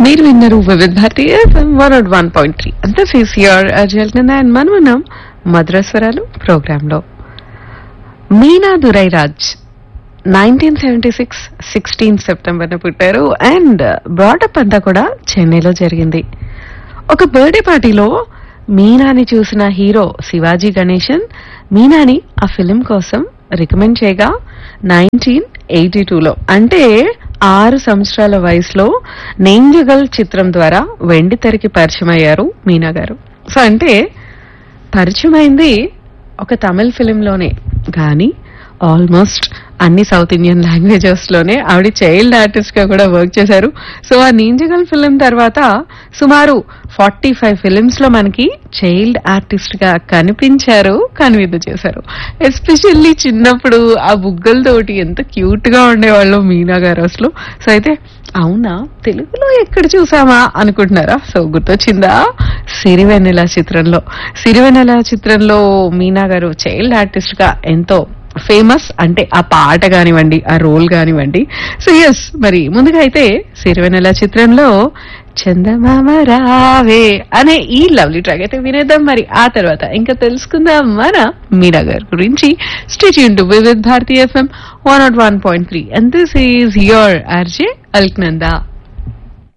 మీరు విన్నారు Vividh Bharati FM one nought one point three అంత సిసిఆర్ అజల్ అండ్ మనం ఉన్నాం మధురస్వరాలు ప్రోగ్రామ్ లో Meena Durairaj nineteen seventy six sixteen September పుట్టారు అండ్ బ్రాడప్ అంతా కూడా చెన్నైలో జరిగింది ఒక బర్త్డే పార్టీలో మీనాని చూసిన హీరో శివాజీ గణేశన్ మీనాని ఆ ఫిలిం కోసం రికమెండ్ చేయగా నైన్టీన్ ఎయిటీ టూలో అంటే ఆరు సంవత్సరాల వయసులో నేంజగల్ చిత్రం ద్వారా వెండి తెరకి పరిచయం అయ్యారు మీనా గారు సో అంటే పరిచయం అయింది ఒక తమిళ్ ఫిలింలోనే కానీ ఆల్మోస్ట్ అన్ని సౌత్ ఇండియన్ లాంగ్వేజెస్ లోనే ఆవిడ చైల్డ్ ఆర్టిస్ట్ గా కూడా వర్క్ చేశారు సో ఆ నీంజగల్ ఫిలిం తర్వాత సుమారు ఫార్టీ ఫైవ్ ఫిలిమ్స్ లో మనకి చైల్డ్ ఆర్టిస్ట్ గా కనిపించారు కనువిందు చేశారు ఎస్పెషల్లీ చిన్నప్పుడు ఆ బుగ్గలతోటి ఎంత క్యూట్ గా ఉండేవాళ్ళు మీనా గారు అసలు సో అయితే అవునా తెలుగులో ఎక్కడ చూసామా అనుకుంటున్నారా సో గుర్తొచ్చిందా సిరివెన్నెల చిత్రంలో సిరివెన్నెల చిత్రంలో మీనా గారు చైల్డ్ ఆర్టిస్ట్ గా ఎంతో ఫేమస్ అంటే ఆ పాట కానివ్వండి ఆ రోల్ కానివ్వండి సో ఎస్ మరి ముందుగా అయితే సిరివెన్నెల చిత్రంలో చందమామ రావే అనే ఈ లవ్లీ ట్రాక్ అయితే వినేద్దాం మరి ఆ తర్వాత ఇంకా తెలుసుకుందాం మన మీరా గారి గురించి stay tuned to Vividh Bharati FM one nought one point three and this is your RJ Alaknanda